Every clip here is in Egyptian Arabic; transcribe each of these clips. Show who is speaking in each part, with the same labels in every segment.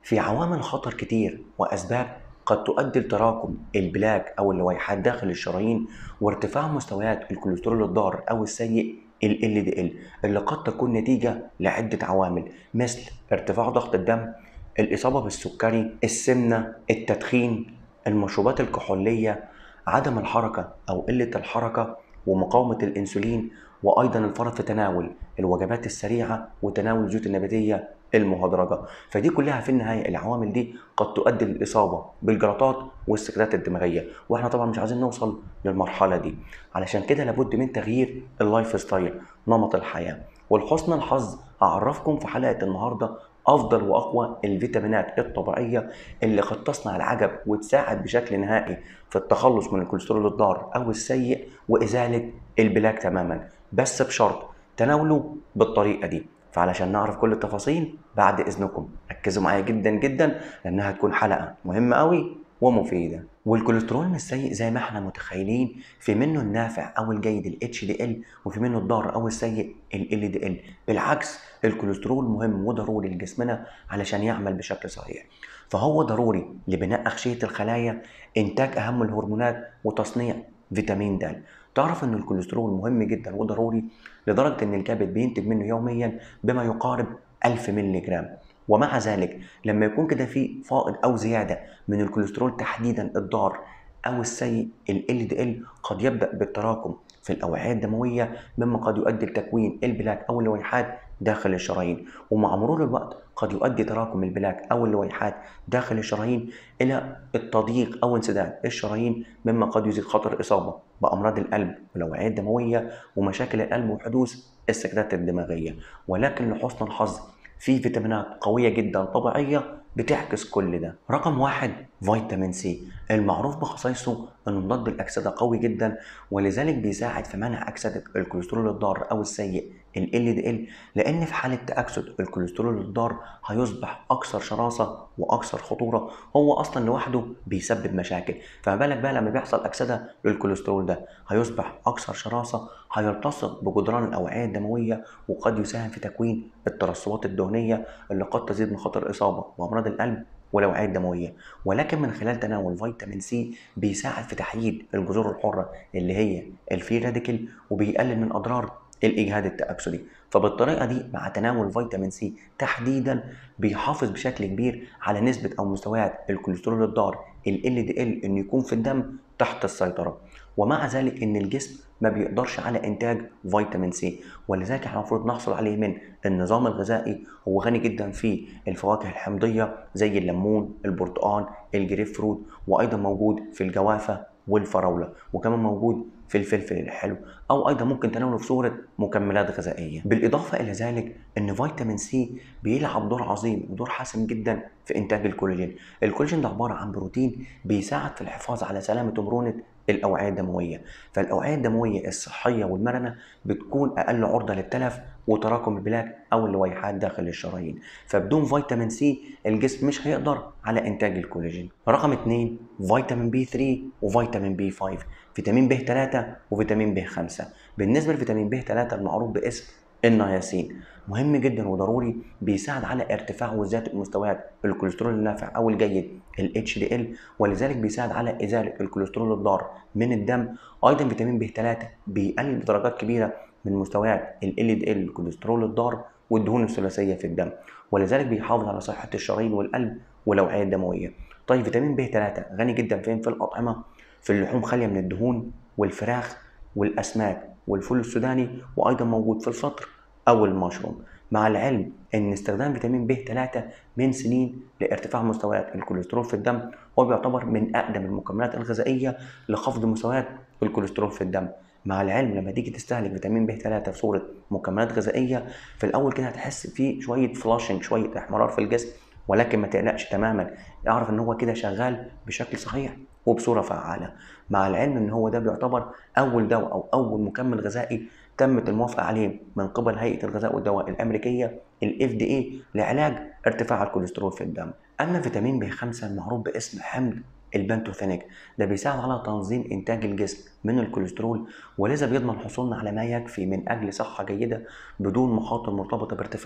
Speaker 1: في عوامل خطر كتير وأسباب قد تؤدي لتراكم البلاك أو اللويحات داخل الشرايين وارتفاع مستويات الكوليسترول الضار أو السيء ال LDL اللي قد تكون نتيجة لعدة عوامل مثل ارتفاع ضغط الدم الإصابة بالسكري السمنة التدخين المشروبات الكحولية عدم الحركة أو قلة الحركة ومقاومة الأنسولين وأيضا الفرط في تناول الوجبات السريعة وتناول الزيوت النباتية المهدرجة فدي كلها في النهاية العوامل دي قد تؤدي للإصابة بالجلطات والسكتات الدماغية واحنا طبعا مش عايزين نوصل للمرحلة دي علشان كده لابد من تغيير اللايف ستايل نمط الحياة ولحسن الحظ هعرفكم في حلقة النهاردة افضل واقوى الفيتامينات الطبيعيه اللي قد تصنع العجب وتساعد بشكل نهائي في التخلص من الكوليسترول الضار او السيء وازاله البلاك تماما بس بشرط تناوله بالطريقه دي فعلشان نعرف كل التفاصيل بعد اذنكم ركزوا معايا جدا جدا لانها هتكون حلقه مهمه قوي ومفيده والكوليسترول مش سيء زي ما احنا متخيلين في منه النافع او الجيد ال HDL وفي منه الضار او السيء ال LDL بالعكس الكوليسترول مهم وضروري لجسمنا علشان يعمل بشكل صحيح فهو ضروري لبناء أغشية الخلايا إنتاج أهم الهرمونات وتصنيع فيتامين د تعرف ان الكوليسترول مهم جدا وضروري لدرجه ان الكبد بينتج منه يوميا بما يقارب 1000 مللي جرام ومع ذلك لما يكون كده في فائض او زياده من الكوليسترول تحديدا الضار او السيء ال LDL قد يبدا بالتراكم في الاوعيه الدمويه مما قد يؤدي لتكوين البلاك او اللويحات داخل الشرايين ومع مرور الوقت قد يؤدي تراكم البلاك او اللويحات داخل الشرايين الى التضييق او انسداد الشرايين مما قد يزيد خطر الاصابه بامراض القلب والاوعيه الدمويه ومشاكل القلب وحدوث السكتات الدماغيه ولكن لحسن الحظ في فيتامينات قويه جدا طبيعيه بتعكس كل ده رقم واحد فيتامين سي المعروف بخصائصه انه مضاد الاكسده قوي جدا ولذلك بيساعد في منع اكسده الكوليسترول الضار او السيء ال LDL لان في حاله تاكسد الكوليسترول الضار هيصبح اكثر شراسه واكثر خطوره هو اصلا لوحده بيسبب مشاكل فما بالك بقى لما بيحصل اكسده للكوليسترول ده هيصبح اكثر شراسه هيلتصق بجدران الاوعيه الدمويه وقد يساهم في تكوين الترسبات الدهنيه اللي قد تزيد من خطر الاصابه بامراض القلب والاوعيه الدمويه ولكن من خلال تناول فيتامين سي بيساعد في تحييد الجذور الحره اللي هي الفري راديكال وبيقلل من اضرار الاجهاد التاكسدي فبالطريقه دي مع تناول فيتامين سي تحديدا بيحافظ بشكل كبير على نسبه او مستويات الكوليسترول الضار ال LDL انه يكون في الدم تحت السيطره ومع ذلك ان الجسم ما بيقدرش على انتاج فيتامين سي ولذلك احنا المفروض نحصل عليه من النظام الغذائي هو غني جدا في الفواكه الحمضيه زي الليمون البرتقال الجريب فروت وايضا موجود في الجوافه والفراوله وكمان موجود في الفلفل الحلو او ايضا ممكن تناوله في صوره مكملات غذائيه بالاضافه الى ذلك ان فيتامين سي بيلعب دور عظيم ودور حاسم جدا في انتاج الكولاجين الكولاجين ده عباره عن بروتين بيساعد في الحفاظ على سلامه ومرونه الاوعيه الدمويه فالاوعيه الدمويه الصحيه والمرنه بتكون اقل عرضه للتلف وتراكم البلاك او اللويحات داخل الشرايين فبدون فيتامين سي الجسم مش هيقدر على انتاج الكولاجين رقم 2 فيتامين بي 3 وفيتامين بي 5 فيتامين ب 3 وفيتامين ب 5 بالنسبه لفيتامين ب 3 المعروف باسم النياسين مهم جدا وضروري بيساعد على ارتفاع وزياده مستويات الكوليسترول النافع او الجيد ال HDL ولذلك بيساعد على ازاله الكوليسترول الضار من الدم ايضا فيتامين ب 3 بيقلل بدرجات كبيره من مستويات ال LDL الكوليسترول الضار والدهون الثلاثيه في الدم ولذلك بيحافظ على صحه الشرايين والقلب والاوعيه الدمويه طيب فيتامين ب 3 غني جدا فين في الاطعمه في اللحوم خاليه من الدهون والفراخ والاسماك والفول السوداني وايضا موجود في الفطر او المشروم مع العلم ان استخدام فيتامين ب 3 من سنين لارتفاع مستويات الكوليسترول في الدم هو بيعتبر من اقدم المكملات الغذائيه لخفض مستويات الكوليسترول في الدم مع العلم لما تيجي تستهلك فيتامين ب 3 في صوره مكملات غذائيه في الاول كده هتحس فيه شويه فلاشنج شويه احمرار في الجسم ولكن ما تقلقش تماما اعرف ان هو كده شغال بشكل صحيح وبصوره فعاله مع العلم ان هو ده بيعتبر اول دواء او اول مكمل غذائي تمت الموافقه عليه من قبل هيئه الغذاء والدواء الامريكيه الاف دي اي لعلاج ارتفاع الكوليسترول في الدم اما فيتامين ب 5 المعروف باسم حمض البنتوثينيك ده بيساعد على تنظيم انتاج الجسم من الكوليسترول ولذا بيضمن حصولنا على ما يكفي من اجل صحه جيده بدون مخاطر مرتبطه بارتفاع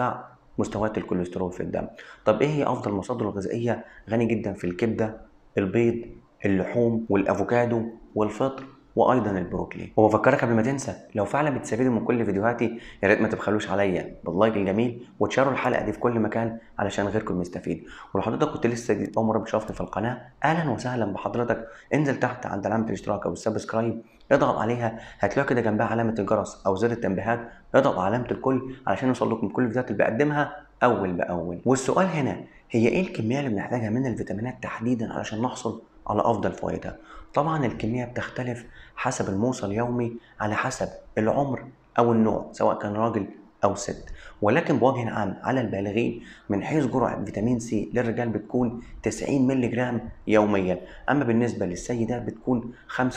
Speaker 1: مستويات الكوليسترول في الدم طب ايه هي افضل المصادر الغذائيه غني جدا في الكبده البيض اللحوم والافوكادو والفطر وايضا البروكلي وبفكرك قبل ما تنسى لو فعلا بتستفيدوا من كل فيديوهاتي يا ريت ما تبخلوش عليا باللايك الجميل وتشاروا الحلقه دي في كل مكان علشان غيركم يستفيد ولو حضرتك كنت لسه جديد اول مره بتشوفني في القناه اهلا وسهلا بحضرتك انزل تحت عند علامه الاشتراك او السبسكرايب اضغط عليها هتلاقي كده جنبها علامه الجرس او زر التنبيهات اضغط على علامه الكل علشان يوصل لكم كل الفيديوهات اللي بقدمها اول باول والسؤال هنا هي ايه الكميه اللي بنحتاجها من الفيتامينات تحديدا علشان نحصل على افضل فوائدها طبعا الكميه بتختلف حسب الموصى اليومي على حسب العمر او النوع سواء كان راجل او ست ولكن بوجه عام على البالغين من حيث جرعه فيتامين سي للرجال بتكون 90 مللي جرام يوميا اما بالنسبه للسيدات بتكون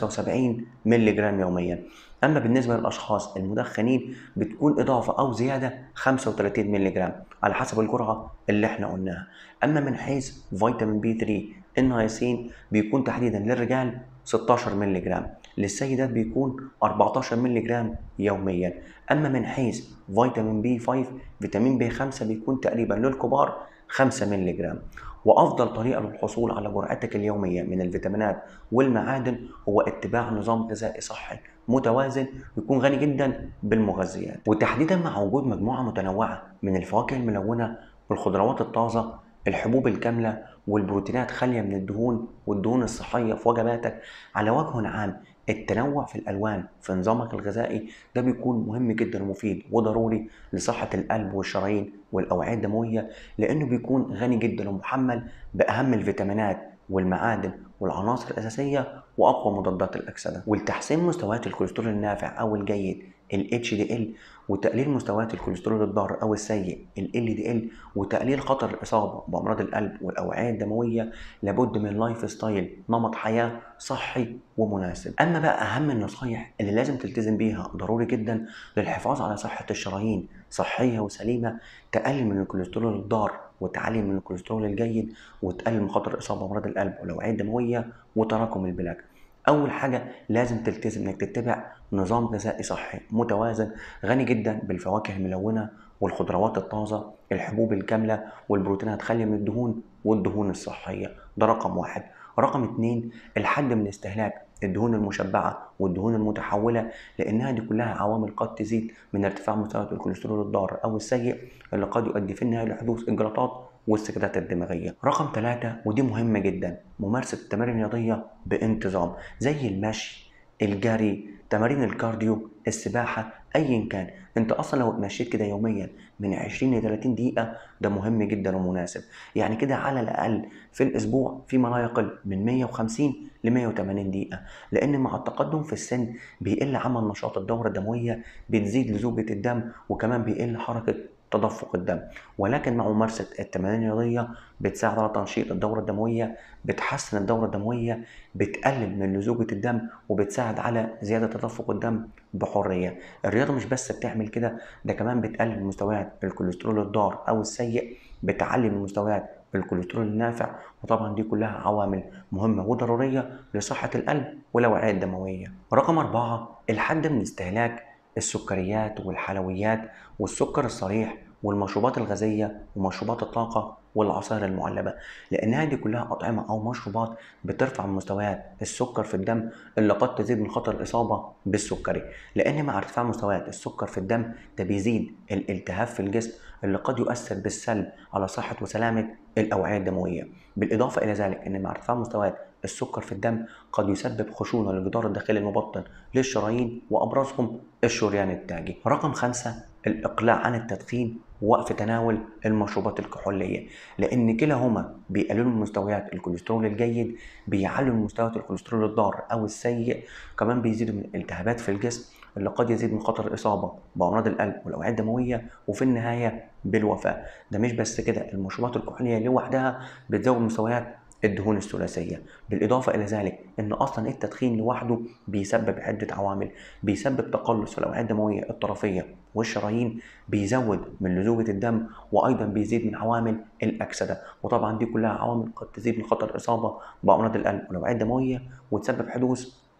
Speaker 1: 75 مللي جرام يوميا اما بالنسبه للاشخاص المدخنين بتكون اضافه او زياده 35 مللي جرام على حسب الجرعه اللي احنا قلناها اما من حيث فيتامين بي 3 النياسين بيكون تحديدا للرجال 16 مللي جرام للسيدات بيكون 14 مللي جرام يوميا اما من حيث فيتامين بي 5 فيتامين بي 5 بيكون تقريبا للكبار 5 مللي جرام وافضل طريقه للحصول على جرعتك اليوميه من الفيتامينات والمعادن هو اتباع نظام غذائي صحي متوازن ويكون غني جدا بالمغذيات وتحديدا مع وجود مجموعه متنوعه من الفواكه الملونه والخضروات الطازه الحبوب الكامله والبروتينات خاليه من الدهون والدهون الصحيه في وجباتك على وجه عام التنوع في الالوان في نظامك الغذائي ده بيكون مهم جدا ومفيد وضروري لصحه القلب والشرايين والاوعيه الدمويه لانه بيكون غني جدا ومحمل باهم الفيتامينات والمعادن والعناصر الاساسيه واقوى مضادات الاكسده ولتحسين مستويات الكوليسترول النافع او الجيد ال HDL وتقليل مستويات الكوليسترول الضار او السيء ال LDL وتقليل خطر الاصابه بامراض القلب والاوعيه الدمويه لابد من لايف ستايل نمط حياه صحي ومناسب اما بقى اهم النصايح اللي لازم تلتزم بيها ضروري جدا للحفاظ على صحه الشرايين صحيه وسليمه تقلل من الكوليسترول الضار وتعلي من الكوليسترول الجيد وتقلل من خطر الاصابه بامراض القلب والاوعيه الدمويه وتراكم البلاك اول حاجه لازم تلتزم انك تتبع نظام غذائي صحي متوازن غني جدا بالفواكه الملونه والخضروات الطازه الحبوب الكامله والبروتينات خاليه من الدهون والدهون الصحيه ده رقم واحد رقم اتنين الحد من استهلاك الدهون المشبعة والدهون المتحولة لأنها دي كلها عوامل قد تزيد من ارتفاع مستويات الكوليسترول الضار أو السيء اللي قد يؤدي في النهاية لحدوث إجلطات والسكتات الدماغية رقم ثلاثة ودي مهمة جدا ممارسة التمارين الرياضية بانتظام زي المشي الجري تمارين الكارديو السباحة أيا كان أنت أصلا لو اتمشيت كده يوميا من 20 ل 30 دقيقة ده مهم جدا ومناسب يعني كده على الأقل في الأسبوع فيما لا يقل من 150 ل 180 دقيقة لأن مع التقدم في السن بيقل عمل نشاط الدورة الدموية بتزيد لزوجة الدم وكمان بيقل حركة تدفق الدم ولكن مع ممارسة التمارين الرياضية بتساعد على تنشيط الدورة الدموية بتحسن الدورة الدموية بتقلل من لزوجة الدم وبتساعد على زيادة تدفق الدم بحرية الرياضة مش بس بتعمل كده ده كمان بتقلل مستويات الكوليسترول الضار أو السيء بتعلي من مستويات الكوليسترول النافع وطبعا دي كلها عوامل مهمة وضرورية لصحة القلب والأوعية الدموية رقم أربعة الحد من استهلاك السكريات والحلويات والسكر الصريح والمشروبات الغازية ومشروبات الطاقة والعصائر المعلبة لأنها دي كلها أطعمة أو مشروبات بترفع مستويات السكر في الدم اللي قد تزيد من خطر الإصابة بالسكري لأن مع ارتفاع مستويات السكر في الدم ده بيزيد الالتهاب في الجسم اللي قد يؤثر بالسلب على صحة وسلامة الأوعية الدموية بالإضافة إلى ذلك أن مع ارتفاع مستويات السكر في الدم قد يسبب خشونة للجدار الداخلي المبطن للشرايين وأبرزهم الشريان التاجي رقم خمسة الإقلاع عن التدخين ووقف تناول المشروبات الكحولية لأن كلاهما بيقللوا من مستويات الكوليسترول الجيد بيعلوا من مستويات الكوليسترول الضار أو السيء كمان بيزيدوا من الالتهابات في الجسم اللي قد يزيد من خطر الإصابة بأمراض القلب والأوعية الدموية وفي النهاية بالوفاة ده مش بس كده المشروبات الكحولية لوحدها بتزود مستويات الدهون الثلاثية بالإضافة إلى ذلك أن أصلا التدخين لوحده بيسبب عدة عوامل بيسبب تقلص في الأوعية الدموية الطرفية والشرايين بيزود من لزوجة الدم وأيضا بيزيد من عوامل الأكسدة وطبعا دي كلها عوامل قد تزيد من خطر الإصابة بأمراض القلب والأوعية الدموية وتسبب حدوث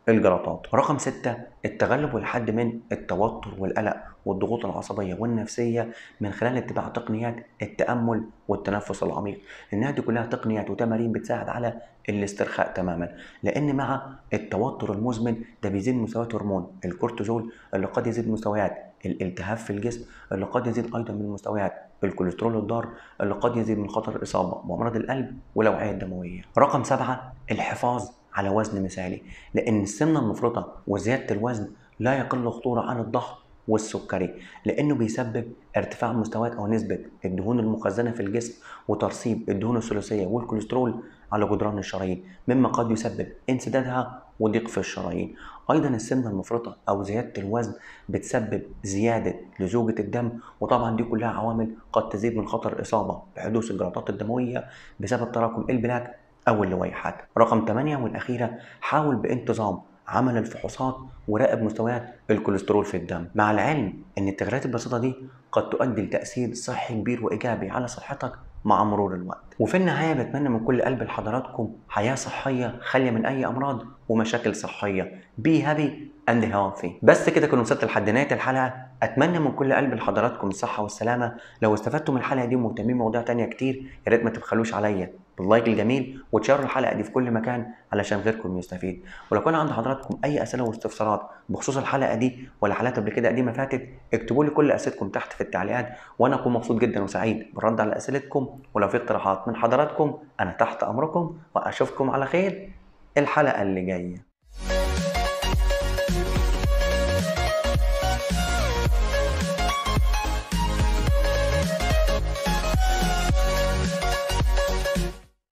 Speaker 1: الجلطات رقم ستة التغلب والحد من التوتر والقلق والضغوط العصبية والنفسية من خلال اتباع تقنيات التأمل والتنفس العميق إنها دي كلها تقنيات وتمارين بتساعد على الاسترخاء تماما لأن مع التوتر المزمن ده بيزيد مستويات هرمون الكورتيزول اللي قد يزيد مستويات الالتهاب في الجسم اللي قد يزيد أيضا من مستويات الكوليسترول الضار اللي قد يزيد من خطر الإصابة بأمراض القلب والأوعية الدموية رقم سبعة الحفاظ على وزن مثالي لأن السمنة المفرطة وزيادة الوزن لا يقل خطورة عن الضغط والسكري لأنه بيسبب ارتفاع مستويات أو نسبة الدهون المخزنة في الجسم وترسيب الدهون الثلاثية والكوليسترول على جدران الشرايين مما قد يسبب انسدادها وضيق في الشرايين أيضا السمنة المفرطة أو زيادة الوزن بتسبب زيادة لزوجة الدم وطبعا دي كلها عوامل قد تزيد من خطر الإصابة بحدوث الجلطات الدموية بسبب تراكم البلاك أو اللويحات رقم 8 والأخيرة حاول بانتظام عمل الفحوصات وراقب مستويات الكوليسترول في الدم مع العلم ان التغييرات البسيطه دي قد تؤدي لتاثير صحي كبير وايجابي على صحتك مع مرور الوقت وفي النهايه بتمنى من كل قلب لحضراتكم حياه صحيه خاليه من اي امراض ومشاكل صحيه بي هابي اند هيلثي بس كده كنا وصلت لحد نهايه الحلقه اتمنى من كل قلب لحضراتكم الصحه والسلامه لو استفدتوا من الحلقه دي ومهتمين بمواضيع تانية كتير يا ريت ما تبخلوش عليا باللايك الجميل وتشاركوا الحلقه دي في كل مكان علشان غيركم يستفيد ولو كان عند حضراتكم اي اسئله واستفسارات بخصوص الحلقه دي ولا حلقات قبل كده قديمه فاتت اكتبوا لي كل اسئلتكم تحت في التعليقات وانا اكون مبسوط جدا وسعيد بالرد على اسئلتكم ولو في اقتراحات من حضراتكم انا تحت امركم واشوفكم على خير الحلقه اللي جايه